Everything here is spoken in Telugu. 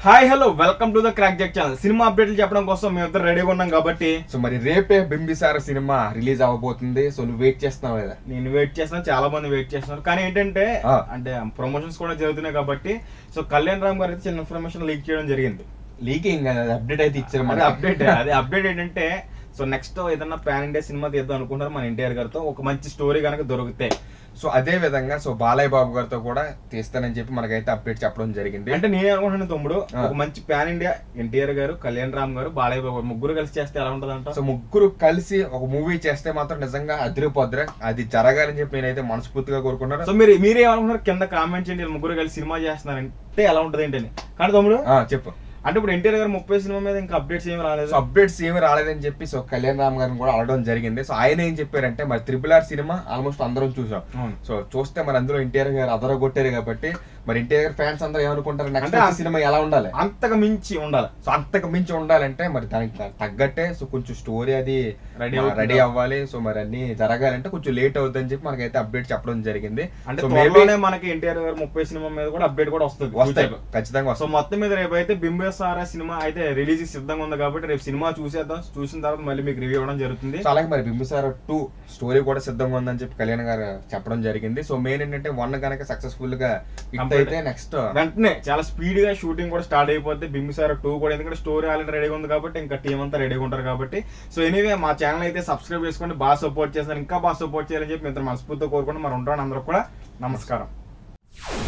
Hi hello welcome to the crack jack channel cinema అప్డేట్లు చెప్పడం కోసం మేము ఇద్దరు రెడీగా ఉన్నాం కాబట్టి సో మరి రేపే బింబిసార సినిమా రిలీజ్ అవ్వబోతుంది సో నువ్వు వెయిట్ చేస్తున్నావు కదా నేను వెయిట్ చేస్తున్నాను చాలా మంది వెయిట్ చేస్తున్నారు కానీ ఏంటంటే ఆ. అంటే ప్రమోషన్స్ కూడా జరుగుతున్నాయి కాబట్టి సో కళ్యాణ్ రామ్ గారు అయితే చిన్న ఇన్ఫర్మేషన్ లీక్ చేయడం జరిగింది లీకింగ్ అప్డేట్ అయితే ఇచ్చారు అదే మనకి. అప్డేట్ అదే అప్డేట్ ఏంటంటే సో నెక్స్ట్ ఏదన్నా పాన్ ఇండియా సినిమా తీద్దాం అనుకుంటారు మన ఎన్టీఆర్ గారితో ఒక మంచి స్టోరీ కనుక దొరికితే సో అదే విధంగా సో బాలయ్య బాబు గారితో కూడా తీస్తానని చెప్పి మనకైతే అప్డేట్ చెప్పడం జరిగింది అంటే నేను అనుకుంటున్నాను తమ్ముడు ఆ. ఒక మంచి పాన్ ఇండియా ఎన్టీఆర్ గారు కళ్యాణ్ రామ్ గారు బాలయ్య బాబు గారు ముగ్గురు కలిసి చేస్తే ఎలా ఉంటదంట సో ముగ్గురు కలిసి ఒక మూవీ చేస్తే మాత్రం నిజంగా అదిరిపోద్ర అది జరగాలని చెప్పి నేనైతే మనస్ఫూర్తిగా కోరుకున్నాను సో మీరు మీరేమనుకున్నారు కింద కామెంట్ చేయండి వీళ్ళు ముగ్గురు కలిసి సినిమా చేస్తున్నారంటే ఎలా ఉంటది ఏంటని కానీ తమ్ముడు ఆ, చెప్పు అంటే ఇప్పుడు ఎన్టీఆర్ గారు ముప్పై సినిమా మీద ఇంకా అప్డేట్స్ ఏమి రాలేదు సో అప్డేట్స్ ఏమి రాలేదని చెప్పి సో కళ్యాణ్ రామ్ గారిని కూడా అడగడం జరిగింది సో ఆయన ఏం చెప్పారంటే మరి త్రిపుల్ ఆర్ సినిమా ఆల్మోస్ట్ అందరం చూసాం అవును. సో చూస్తే మరి అందులో ఎన్టీఆర్ గారు అదర కొట్టారు కాబట్టి మరి ఎన్టీఆర్ గారు ఫ్యాన్స్ అందరూ ఏమనుకుంటారు నెక్స్ట్ అంటే ఆ- సినిమా ఎలా ఉండాలి అంతకు మించి ఉండాలి సో అంతకు మించి ఉండాలంటే మరి దానికి తగ్గట్టే సో కొంచెం స్టోరీ అది Ready అవుతుందా? రెడీ అవ్వాలి సో మరి అన్ని జరగాలంటే కొంచెం లేట్ అవుతుందని చెప్పి మనకైతే అప్డేట్ చెప్పడం జరిగింది అంటే సో మేబీ త్వరలోనే మనకి ఎన్టీఆర్ గారు ముప్పై సినిమా మీద కూడా అప్డేట్ కూడా వస్తుంది వస్తాయి future లో. ఖచ్చితంగా సో వస్తాయి మొత్తం మీద రేపు అయితే బింబేసారా సినిమా అయితే రిలీజ్ సిద్ధంగా ఉంది కాబట్టి రేపు సినిమా చూసేద్దాం చూసిన తర్వాత మళ్ళీ మీకు రివ్యూ ఇవ్వడం జరుగుతుంది సో అలాగే మరి బింబిసార టూ స్టోరీ కూడా సిద్ధంగా ఉందని చెప్పి కళ్యాణ్ గారు చెప్పడం జరిగింది సో మెయిన్ ఏంటంటే వన్ కనుక సక్సెస్ఫుల్ గా హిట్ Complete. అయితే నెక్స్ట్ వెంటనే చాలా స్పీడ్ గా షూటింగ్ కూడా స్టార్ట్ అయిపోతే బింబిసార టూ కూడా ఎందుకంటే స్టోరీ ఆల్రెడీ రెడీగా ఉంది కాబట్టి ఇంకా టీం అంతా రెడీగా ఉంటారు కాబట్టి సో ఎనీవే మా ఛానల్ అయితే సబ్స్క్రైబ్ చేసుకోండి బాగా సపోర్ట్ చేస్తారు ఇంకా బాగా సపోర్ట్ చేయాలని చెప్పి మిత్రులు మనస్ఫూర్తిగా కోరుకుంటే మరి ఉంటాను అందరూ కూడా నమస్కారం